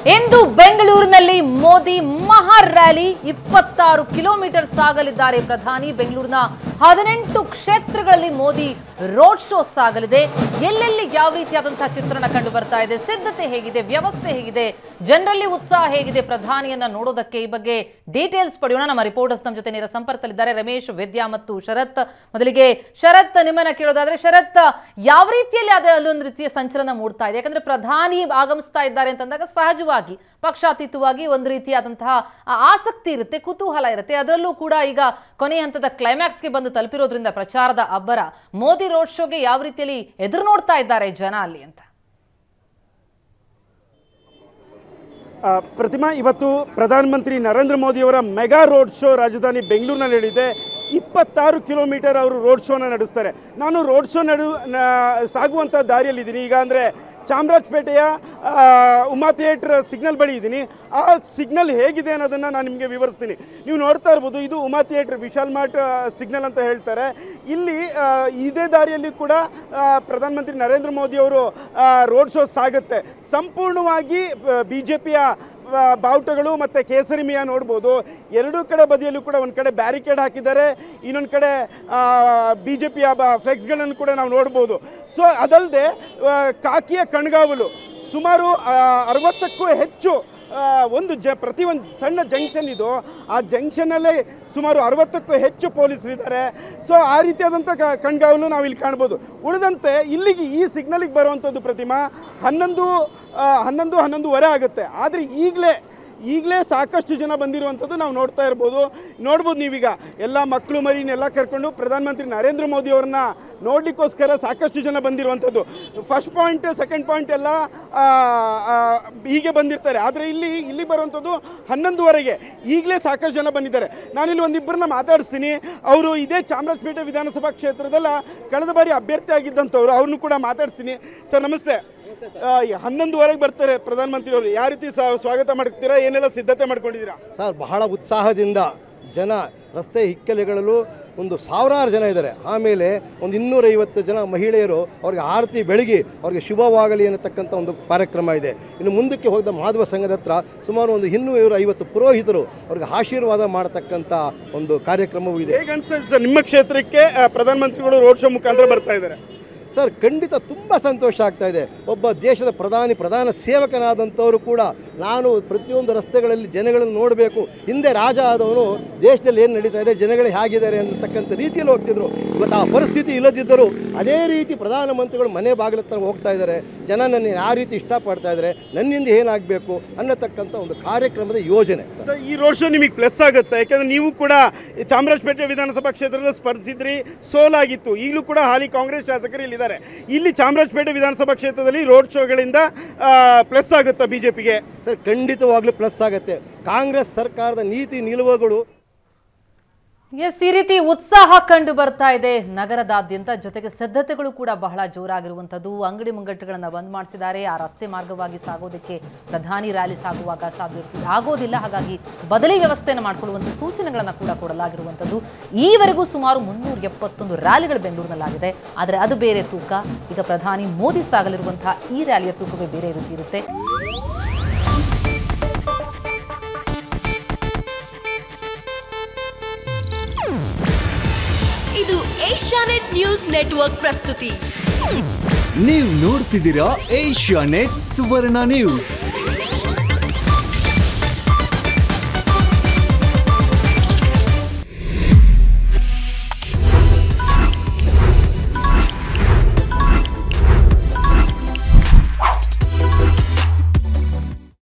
ಇಂದು ಬೆಂಗಳೂರಿನಲ್ಲಿ ಮೋದಿ ಮಹಾ ರ್ಯಾಲಿ ಇಪ್ಪತ್ತಾರು ಕಿಲೋಮೀಟರ್ ಸಾಗಲಿದ್ದಾರೆ ಪ್ರಧಾನಿ ಬೆಂಗಳೂರಿನ ಹದಿನೆಂಟು ಕ್ಷೇತ್ರಗಳಲ್ಲಿ ಮೋದಿ ರೋಡ್ ಶೋ ಸಾಗಲಿದೆ ಎಲ್ಲೆಲ್ಲಿ ಯಾವ ರೀತಿಯಾದಂತಹ ಚಿತ್ರಣ ಕಂಡು ಬರ್ತಾ ಇದೆ ಸಿದ್ಧತೆ ಹೇಗಿದೆ ವ್ಯವಸ್ಥೆ ಹೇಗಿದೆ ಜನರಲ್ಲಿ ಉತ್ಸಾಹ ಹೇಗಿದೆ ಪ್ರಧಾನಿಯನ್ನ ನೋಡೋದಕ್ಕೆ ಈ ಬಗ್ಗೆ ಡೀಟೇಲ್ಸ್ ಪಡೆಯೋಣ ನಮ್ಮ ರಿಪೋರ್ಟರ್ಸ್ ನಮ್ಮ ಜೊತೆ ನೇರ ಸಂಪರ್ಕದಲ್ಲಿದ್ದಾರೆ ರಮೇಶ್ ವಿದ್ಯಾ ಮತ್ತು ಶರತ್ ಮೊದಲಿಗೆ ಶರತ್ ನಿಮ್ಮನ್ನ ಕೇಳೋದಾದ್ರೆ ಶರತ್ ಯಾವ ರೀತಿಯಲ್ಲಿ ಅದೇ ಅಲ್ಲೊಂದು ರೀತಿಯ ಸಂಚಲನ ಮೂಡ್ತಾ ಇದೆ ಯಾಕಂದ್ರೆ ಪ್ರಧಾನಿ ಆಗಮಿಸ್ತಾ ಇದ್ದಾರೆ ಅಂತಂದಾಗ ಸಹಜವಾಗಿ ಪಕ್ಷಾತೀತವಾಗಿ ಒಂದು ರೀತಿಯಾದಂತಹ ಆ ಆಸಕ್ತಿ ಇರುತ್ತೆ ಕುತೂಹಲ ಇರುತ್ತೆ ಅದರಲ್ಲೂ ಕೂಡ ಈಗ ಕೊನೆಯ ಹಂತದ ಕ್ಲೈಮ್ಯಾಕ್ಸ್ಗೆ ಬಂದು ತಲುಪಿರೋದ್ರಿಂದ ಪ್ರಚಾರದ ಅಬ್ಬರ ಮೋದಿ ರೋಡ್ ಶೋಗೆ ಯಾವ ರೀತಿಯಲ್ಲಿ ಎದುರು ನೋಡ್ತಾ ಇದ್ದಾರೆ ಜನ ಅಲ್ಲಿ ಅಂತ ಆ, ಪ್ರತಿಮಾ ಇವತ್ತು ಪ್ರಧಾನಮಂತ್ರಿ ನರೇಂದ್ರ ಮೋದಿಯವರ ಮೆಗಾ ರೋಡ್ ಶೋ ರಾಜಧಾನಿ ಬೆಂಗಳೂರಿನಲ್ಲಿ ನಡೆದಿದೆ ಇಪ್ಪತ್ತಾರು ಕಿಲೋಮೀಟರ್ ಅವರು ರೋಡ್ ಶೋನ ನಡೆಸ್ತಾರೆ ನಾನು ರೋಡ್ ಶೋ ನಡು ನ- ಸಾಗುವಂಥ ದಾರಿಯಲ್ಲಿದ್ದೀನಿ ಈಗ ಅಂದರೆ ಚಾಮರಾಜಪೇಟೆಯ ಆ, ಉಮಾ ಥಿಯೇಟ್ರ್ ಸಿಗ್ನಲ್ ಬಳಿ ಇದ್ದೀನಿ ಆ ಸಿಗ್ನಲ್ ಹೇಗಿದೆ ಅನ್ನೋದನ್ನು ನಾನು ನಿಮಗೆ ವಿವರಿಸ್ತೀನಿ ನೀವು ನೋಡ್ತಾ ಇರ್ಬೋದು ಇದು Uma theatre Vishal mart signal ಅಂತ ಹೇಳ್ತಾರೆ ಇಲ್ಲಿ ಆ, ಇದೇ ದಾರಿಯಲ್ಲಿ ಕೂಡ ಆ, ಪ್ರಧಾನಮಂತ್ರಿ ನರೇಂದ್ರ ಮೋದಿ ಅವರು ರೋಡ್ ಶೋ ಸಾಗುತ್ತೆ ಸಂಪೂರ್ಣವಾಗಿ ಬಿ ಜೆ ಪಿಯ ಬಾವುಟಗಳು ಮತ್ತು ಕೇಸರಿ ಮಿಯಾ ನೋಡ್ಬೋದು ಎರಡೂ ಕಡೆ ಬದಿಯಲ್ಲೂ ಕೂಡ ಒಂದು ಕಡೆ ಬ್ಯಾರಿಕೇಡ್ ಹಾಕಿದ್ದಾರೆ ಇನ್ನೊಂದು ಕಡೆ ಬಿ ಜೆ ಪಿಯ ಫ್ಲೆಕ್ಸ್ಗಳನ್ನು ಕೂಡ ನಾವು ನೋಡ್ಬೋದು ಸೊ ಅದಲ್ಲದೆ ಕಾಕಿಯ ಕಣ್ಗಾವಲು ಸುಮಾರು ಆ, ಅರವತ್ತಕ್ಕೂ ಹೆಚ್ಚು ಆ, ಒಂದು ಜ ಪ್ರತಿ ಒಂದು ಸಣ್ಣ ಜಂಕ್ಷನ್ ಇದು ಆ ಜಂಕ್ಷನಲ್ಲೇ ಸುಮಾರು ಅರವತ್ತಕ್ಕೂ ಹೆಚ್ಚು ಪೊಲೀಸರಿದ್ದಾರೆ ಸೊ ಆ ರೀತಿಯಾದಂಥ ಕ ಕಣ್ಗಾವಲು ನಾವು ಇಲ್ಲಿ ಕಾಣ್ಬೋದು ಉಳಿದಂತೆ ಇಲ್ಲಿಗೆ ಈ ಸಿಗ್ನಲಿಗೆ ಬರುವಂಥದ್ದು ಪ್ರತಿಮಾ ಹನ್ನೊಂದು ಆ, ಹನ್ನೊಂದು ಹನ್ನೊಂದುವರೆ ಆಗುತ್ತೆ ಆದರೆ ಈಗಲೇ ಈಗಲೇ ಸಾಕಷ್ಟು ಜನ ಬಂದಿರುವಂಥದ್ದು ನಾವು ನೋಡ್ತಾ ಇರ್ಬೋದು ನೋಡ್ಬೋದು ನೀವೀಗ ಎಲ್ಲ ಮಕ್ಕಳು ಮರಿನೆಲ್ಲ ಕರ್ಕೊಂಡು ಪ್ರಧಾನಮಂತ್ರಿ ನರೇಂದ್ರ ಮೋದಿ ಅವ್ರನ್ನ ನೋಡಲಿಕ್ಕೋಸ್ಕರ ಸಾಕಷ್ಟು ಜನ ಬಂದಿರುವಂಥದ್ದು ಫಸ್ಟ್ ಪಾಯಿಂಟ್ ಸೆಕೆಂಡ್ ಪಾಯಿಂಟ್ ಎಲ್ಲ ಆ, ಆ, ಹೀಗೆ ಬಂದಿರ್ತಾರೆ ಆದರೆ ಇಲ್ಲಿ ಇಲ್ಲಿ ಬರುವಂಥದ್ದು ಹನ್ನೊಂದುವರೆಗೆ ಈಗಲೇ ಸಾಕಷ್ಟು ಜನ ಬಂದಿದ್ದಾರೆ ನಾನಿಲ್ಲಿ ಒಂದಿಬ್ಬರನ್ನ ಮಾತಾಡಿಸ್ತೀನಿ ಅವರು ಇದೇ ಚಾಮರಾಜಪೇಟೆ ವಿಧಾನಸಭಾ ಕ್ಷೇತ್ರದಲ್ಲ ಕಳೆದ ಬಾರಿ ಅಭ್ಯರ್ಥಿ ಆಗಿದ್ದಂಥವ್ರು ಅವ್ರನ್ನೂ ಕೂಡ ಮಾತಾಡಿಸ್ತೀನಿ ಸರ್ ನಮಸ್ತೆ ಆ, ಹನ್ನೊಂದುವರೆಗೆ ಬರ್ತಾರೆ ಪ್ರಧಾನಮಂತ್ರಿಯವರು ಯಾವ ರೀತಿ ಸ- ಸ್ವಾಗತ ಮಾಡ್ತೀರಾ ಏನೆಲ್ಲ ಸಿದ್ಧತೆ ಮಾಡ್ಕೊಂಡಿದ್ದೀರಾ ಸರ್ ಬಹಳ ಉತ್ಸಾಹದಿಂದ ಜನ ರಸ್ತೆ ಹಿಕ್ಕಲೆಗಳಲ್ಲೂ ಒಂದು ಸಾವಿರಾರು ಜನ ಇದ್ದಾರೆ ಆಮೇಲೆ ಒಂದು ಇನ್ನೂರೈವತ್ತು ಜನ ಮಹಿಳೆಯರು ಅವ್ರಿಗೆ ಆರತಿ ಬೆಳಗಿ ಅವ್ರಿಗೆ ಶುಭವಾಗಲಿ ಅನ್ನತಕ್ಕಂಥ ಒಂದು ಕಾರ್ಯಕ್ರಮ ಇದೆ ಇನ್ನು ಮುಂದಕ್ಕೆ ಹೋದ ಮಾಧವ ಸಂಘದ ಹತ್ರ ಸುಮಾರು ಒಂದು ಇನ್ನೂರ ಐವತ್ತು ಪುರೋಹಿತರು ಅವ್ರಿಗೆ ಆಶೀರ್ವಾದ ಮಾಡತಕ್ಕಂಥ ಒಂದು ಕಾರ್ಯಕ್ರಮವೂ ಇದೆ ಹೇಗೆ ಅನ್ಸ್ತದೆ ಸರ್ ನಿಮ್ಮ ಕ್ಷೇತ್ರಕ್ಕೆ ಆ, ಪ್ರಧಾನಮಂತ್ರಿಗಳು ರೋಡ್ ಶೋ ಮುಖಾಂತರ ಬರ್ತಾ ಇದ್ದಾರೆ ಸರ್ ಖಂಡಿತ ತುಂಬ ಸಂತೋಷ ಆಗ್ತಾ ಇದೆ ಒಬ್ಬ ದೇಶದ ಪ್ರಧಾನಿ ಪ್ರಧಾನ ಸೇವಕನಾದಂಥವರು ಕೂಡ ನಾನು ಪ್ರತಿಯೊಂದು ರಸ್ತೆಗಳಲ್ಲಿ ಜನಗಳನ್ನು ನೋಡಬೇಕು ಹಿಂದೆ ರಾಜ ಆದವನು ದೇಶದಲ್ಲಿ ಏನು ನಡೀತಾ ಇದೆ ಜನಗಳು ಹೇಗಿದ್ದಾರೆ ಅನ್ನತಕ್ಕಂಥ ರೀತಿಯಲ್ಲಿ ಹೋಗ್ತಿದ್ರು ಇವತ್ತು ಆ ಪರಿಸ್ಥಿತಿ ಇಲ್ಲದಿದ್ದರೂ ಅದೇ ರೀತಿ ಪ್ರಧಾನಮಂತ್ರಿಗಳು ಮನೆ ಬಾಗಿಲ ಹತ್ರ ಹೋಗ್ತಾ ಇದ್ದಾರೆ ಜನ ನನ್ನ ಯಾವ ರೀತಿ ಇಷ್ಟಪಡ್ತಾ ಇದ್ದಾರೆ ನನ್ನಿಂದ ಏನಾಗಬೇಕು ಅನ್ನತಕ್ಕಂಥ ಒಂದು ಕಾರ್ಯಕ್ರಮದ ಯೋಜನೆ ಸರ್ ಈ ರೋಡ್ ಶೋ ನಿಮಗೆ ಪ್ಲಸ್ ಆಗುತ್ತೆ ಯಾಕಂದ್ರೆ ನೀವು ಕೂಡ ಈ ಚಾಮರಾಜಪೇಟೆ ವಿಧಾನಸಭಾ ಕ್ಷೇತ್ರದ ಸ್ಪರ್ಧಿಸಿದ್ರಿ ಸೋಲಾಗಿತ್ತು ಈಗಲೂ ಕೂಡ ಹಾಲಿ ಕಾಂಗ್ರೆಸ್ ಶಾಸಕರು ಇಲ್ಲಿದ್ದಾರೆ ಇಲ್ಲಿ ಚಾಮರಾಜಪೇಟೆ ವಿಧಾನಸಭಾ ಕ್ಷೇತ್ರದಲ್ಲಿ ರೋಡ್ ಶೋಗಳಿಂದ ಪ್ಲಸ್ ಆಗುತ್ತಾ ಬಿಜೆಪಿಗೆ ಸರ್ ಖಂಡಿತವಾಗ್ಲೂ ಪ್ಲಸ್ ಆಗುತ್ತೆ ಕಾಂಗ್ರೆಸ್ ಸರ್ಕಾರದ ನೀತಿ ನಿಲುವುಗಳು ಎಸ್ ಈ ರೀತಿ ಉತ್ಸಾಹ ಕಂಡು ಬರ್ತಾ ಇದೆ ನಗರದಾದ್ಯಂತ ಜೊತೆಗೆ ಸಿದ್ಧತೆಗಳು ಕೂಡ ಬಹಳ ಜೋರಾಗಿರುವಂಥದ್ದು ಅಂಗಡಿ ಮುಂಗಟ್ಟುಗಳನ್ನು ಬಂದ್ ಮಾಡಿಸಿದ್ದಾರೆ ಆ ರಸ್ತೆ ಮಾರ್ಗವಾಗಿ ಸಾಗೋದಕ್ಕೆ ಪ್ರಧಾನಿ ರ್ಯಾಲಿ ಸಾಗುವಾಗ ಸಾಧ್ಯ ಆಗೋದಿಲ್ಲ ಹಾಗಾಗಿ ಬದಲಿ ವ್ಯವಸ್ಥೆಯನ್ನು ಮಾಡಿಕೊಳ್ಳುವಂಥ ಸೂಚನೆಗಳನ್ನು ಕೂಡ ಕೊಡಲಾಗಿರುವಂಥದ್ದು ಈವರೆಗೂ ಸುಮಾರು ಮುನ್ನೂರ ಎಪ್ಪತ್ತೊಂದು ರ್ಯಾಲಿಗಳು ಬೆಂಗಳೂರಿನಲ್ಲಾಗಿದೆ ಆದರೆ ಅದು ಬೇರೆ ತೂಕ ಈಗ ಪ್ರಧಾನಿ ಮೋದಿ ಸಾಗಲಿರುವಂತಹ ಈ ರ್ಯಾಲಿಯ ತೂಕವೇ ಬೇರೆ ರೀತಿ ಇರುತ್ತೆ ಇದು ಏಷ್ಯಾನೆಟ್ ನ್ಯೂಸ್ ನೆಟ್ವರ್ಕ್ ಪ್ರಸ್ತುತಿ ನೀವು ನೋಡ್ತಿದ್ದೀರಾ ಏಷ್ಯಾ ನೆಟ್ ಸುವರ್ಣ ನ್ಯೂಸ್